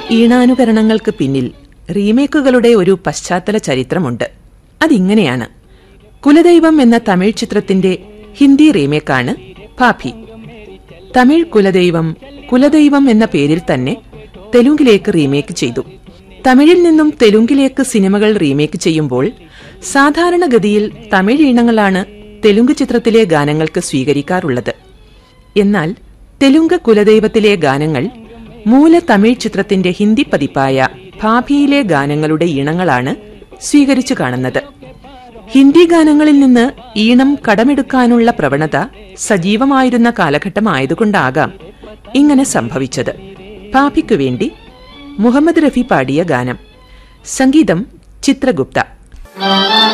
ഈണാനുകരണങ്ങൾക്ക് പിന്നിൽ റീമേക്കുകളുടെ ഒരു പശ്ചാത്തല ചരിത്രമുണ്ട് അതിങ്ങനെയാണ് കുലദൈവം എന്ന തമിഴ് ചിത്രത്തിന്റെ ഹിന്ദി റീമേക്കാണ് ഭാഭി തമിഴ് കുലദൈവം കുലദൈവം എന്ന പേരിൽ തന്നെ തെലുങ്കിലേക്ക് റീമേക്ക് ചെയ്തു തമിഴിൽ നിന്നും തെലുങ്കിലേക്ക് സിനിമകൾ റീമേക്ക് ചെയ്യുമ്പോൾ സാധാരണഗതിയിൽ തമിഴ് ഈണങ്ങളാണ് തെലുങ്ക് ചിത്രത്തിലെ ഗാനങ്ങൾക്ക് സ്വീകരിക്കാറുള്ളത് എന്നാൽ തെലുങ്ക് കുലദൈവത്തിലെ ഗാനങ്ങൾ മൂല തമിഴ് ചിത്രത്തിന്റെ ഹിന്ദി പതിപ്പായ ഭാഭിയിലെ ഗാനങ്ങളുടെ ഈണങ്ങളാണ് സ്വീകരിച്ചു കാണുന്നത് ഹിന്ദി ഗാനങ്ങളിൽ നിന്ന് ഈണം കടമെടുക്കാനുള്ള പ്രവണത സജീവമായിരുന്ന കാലഘട്ടമായതുകൊണ്ടാകാം ഇങ്ങനെ സംഭവിച്ചത് ഭാഭിക്കു വേണ്ടി മുഹമ്മദ് റഫി പാടിയ ഗാനം സംഗീതം ചിത്രഗുപ്ത